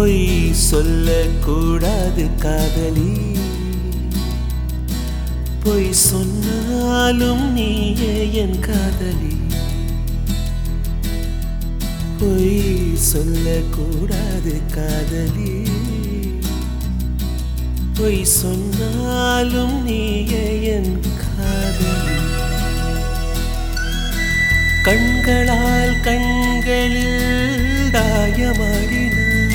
பொய் சொல்லக்கூடாது காதலி பொய் சொன்னாலும் நீயே என் காதலி பொய் சொல்லக்கூடாது காதலி பொய் சொன்னாலும் நீயே என் காதலி கண்களால் கண்களில் தாயமாடினார்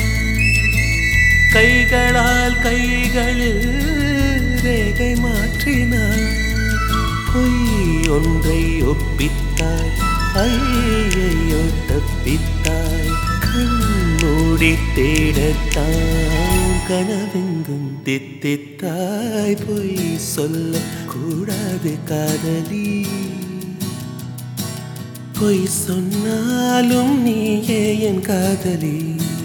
கைகளால் கைகளில் ரேகை மாற்றினார் பொய் ஒன்றை ஒப்பித்தாய் ஐயையோ தப்பித்தாய் கண்மூடி தேடத்தான் கனவெங்கும் தித்தித்தாய் பொய் சொல்ல கூடாது காதலி பொய் சொன்னாலும் நீயே என் காதலி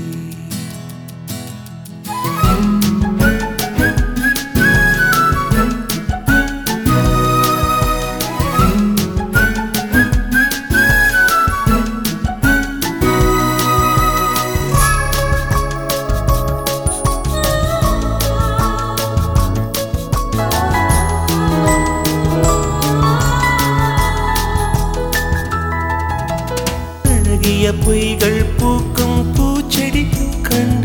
அழகிய பொய்கள் பூக்கும் பூச்செடி கண்ட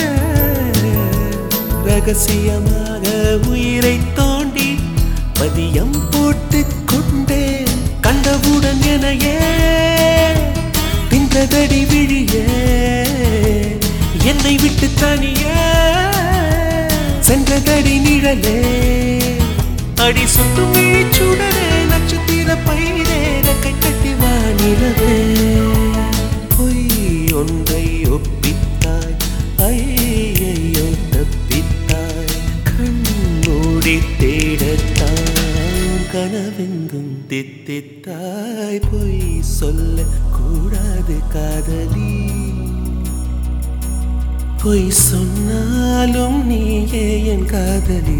ரகசியமாக உயிரை தோண்டி பதியம் போட்டு கொண்டேன் கண்டவுடன் எனையே தின்றதடி விழியே என்னை விட்டு தனியே சென்றதடி நிழலே அடி சுட்டும் விழிச்சுடரே நட்சத்திர பயிரே ரெக்கை கட்டி வானிலவே பொய் ஒன்றை ஒப்பித்தாய் ஐயையோ தப்பித்தாய் கண்மூடி தேடத்தான் கனவெங்கும் தித்தித்தாய் பொய் சொல்ல கூடாது காதலி பொய் சொன்னாலும் நீயே என் காதலி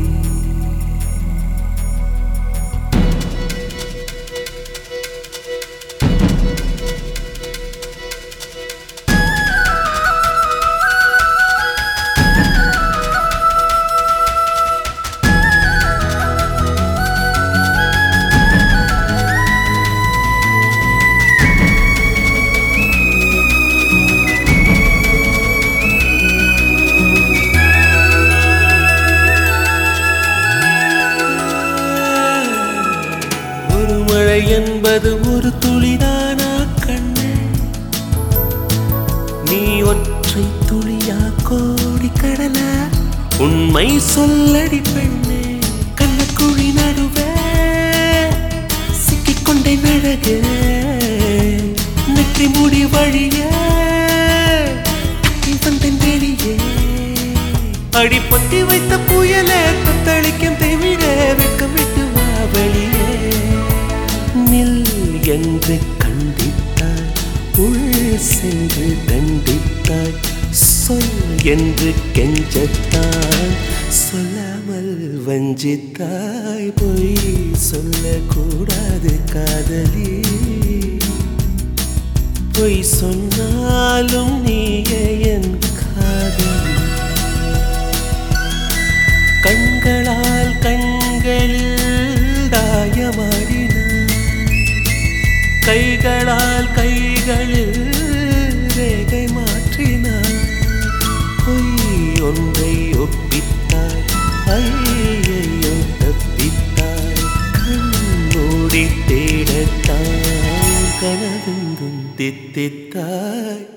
ஒரு மழை என்பது ஒரு துளிதானா கண்ணே நீ ஒற்றை துளியா கோடி கடலா உண்மை சொல்லடி பெண்ணே கண்ணக்குழி நடுவே சிக்கிக்கொண்டே நழகு நெற்றி முடி வழியே தப்பி வந்தேன் வெளியே அடி பொத்தி வைத்த புயலே தத்தளிக்கும் தெவிட வெட்கம் விட்டு வா வெளியே நில் என்று கண்டித்தாய் உள் சென்று தண்டித்தாய் சொல் என்று கெஞ்சத்தாய் சொல்லாமல் வஞ்சித்தாய் பொய் சொல்லக்கூடாது காதலி பொய் சொன்னாலும் நீயே என் காதலி கண்களால் கண்களில் தாயமாடினார் கைகளால் கைகளில் ரேகை மாற்றினார் பொய் ஒன்றை ஒப்பித்தாய் ஐயையோ தப்பித்தாய் கண்மூடி தேடத்தான் கனவெங்கும் தித்தித்தாய்